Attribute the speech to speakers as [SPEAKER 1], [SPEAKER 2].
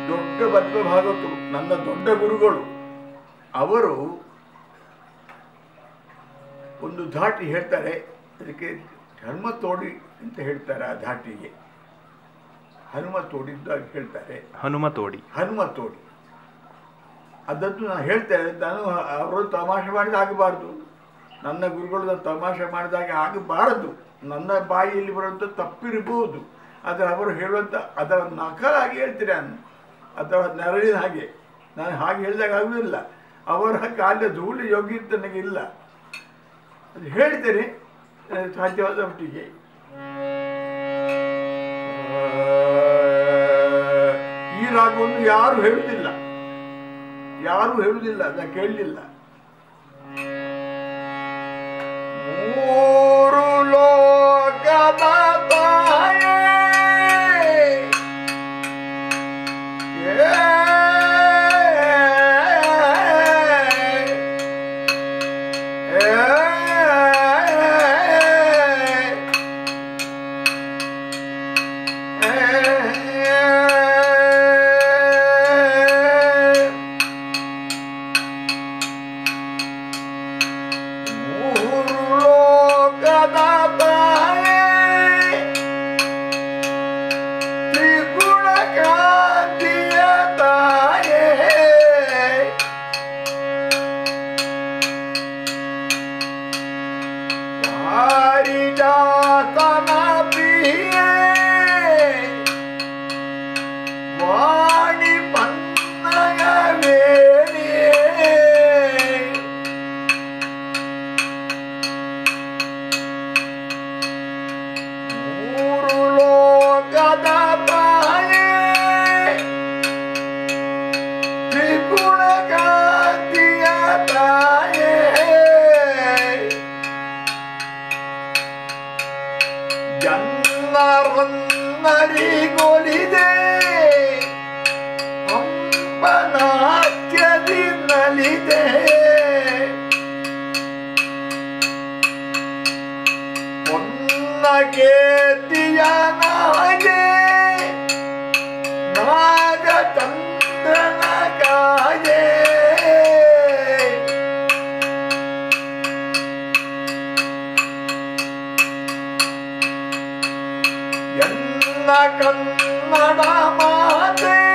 [SPEAKER 1] ದೊಡ್ಡ ಪದ್ಮಭಾಗವತರು ನನ್ನ ದೊಡ್ಡ ಗುರುಗಳು ಅವರು ಒಂದು ಧಾಟಿ ಹೇಳ್ತಾರೆ ಅದಕ್ಕೆ ಧರ್ಮ ತೋಡಿ ಅಂತ ಹೇಳ್ತಾರೆ ಆ ಧಾಟಿಗೆ ಹನುಮ ತೋಡಿದ್ದಾಗಿ ಹೇಳ್ತಾರೆ
[SPEAKER 2] ಹನುಮ ತೋಡಿ
[SPEAKER 1] ಹನುಮ ತೋಡಿ ಅದನ್ನು ನಾನು ಹೇಳ್ತೇನೆ ನಾನು ಅವರು ತಮಾಷೆ ಮಾಡಿದ ಆಗಬಾರ್ದು ನನ್ನ ಗುರುಗಳು ತಮಾಷೆ ಮಾಡಿದಾಗೆ ಆಗಬಾರದು ನನ್ನ ಬಾಯಿಯಲ್ಲಿ ಬರುವಂಥ ತಪ್ಪಿರಬಹುದು ಆದರೆ ಅವರು ಹೇಳುವಂಥ ಅದರ ನಕಲಾಗಿ ಹೇಳ್ತೀನಿ ನಾನು ಅಥವಾ ನೆರಳಿನ ಹಾಗೆ ನಾನು ಹಾಗೆ ಹೇಳಿದಾಗ ಆಗುವುದಿಲ್ಲ ಅವರ ಕಾಲ ಧೂಳಿ ಯೋಗ್ಯತೆ ನನಗಿಲ್ಲ ಅದು ಹೇಳ್ತೇನೆ ಆ, ಸಾಧ್ಯವಾದ ಮಟ್ಟಿಗೆ ಈ ರಾಗವನ್ನು ಯಾರು ಹೇಳುವುದಿಲ್ಲ ಯಾರು ಹೇಳುವುದಿಲ್ಲ ನಾನು ಕೇಳಲಿಲ್ಲ ಮೂರು ಲೋಕದ ತಾಯೇ ಮೂರು ಲೋಕದ ತಾಯೇ ತ್ರಿಗುಣ ಕಾಂತಿಯ ತಾಯೇ ಪಾರಿಜಾತನ ಪ್ರಿಯೇ ವಾಣಿ ಪನ್ನಗ ವೇಣಿಯೇ ಮೂರು ಲೋಕದ ತಾಯೇ ತ್ರಿಗುಣ ಕಾಂತಿಯ ತಾಯೇ ಜನ್ನರನ್ನರಿಗೊಲಿದೆ ಅಂಬನಾಟ್ಯದಿ ನಲಿದೆ ಪೊನ್ನ ಕೇತಿಯ ನಾಗೆ ನಾಗ ಚಂದ್ರನ ಕಾಯೇ ಎನ್ನ ಕನ್ನಡ ಮಾತೆ